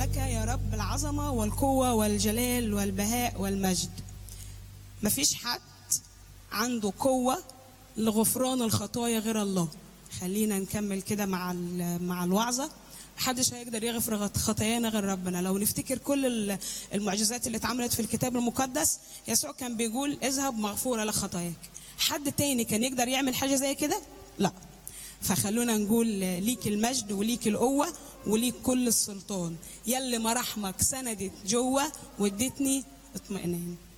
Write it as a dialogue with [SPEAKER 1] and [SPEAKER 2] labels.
[SPEAKER 1] لك يا رب العظمة والقوة والجلال والبهاء والمجد مفيش حد عنده قوة لغفران الخطايا غير الله خلينا نكمل كده مع ال- مع الوعظة محدش هيقدر يغفر خطايانا غير ربنا لو نفتكر كل ال- المعجزات اللي اتعملت في الكتاب المقدس يسوع كان بيقول اذهب مغفورة لك خطاياك حد تاني كان يقدر يعمل حاجة زي كده لا فخلونا نقول ليك المجد وليك القوة وليك كل السلطان يلي مراحمك سندت جوه وادتني اطمئنان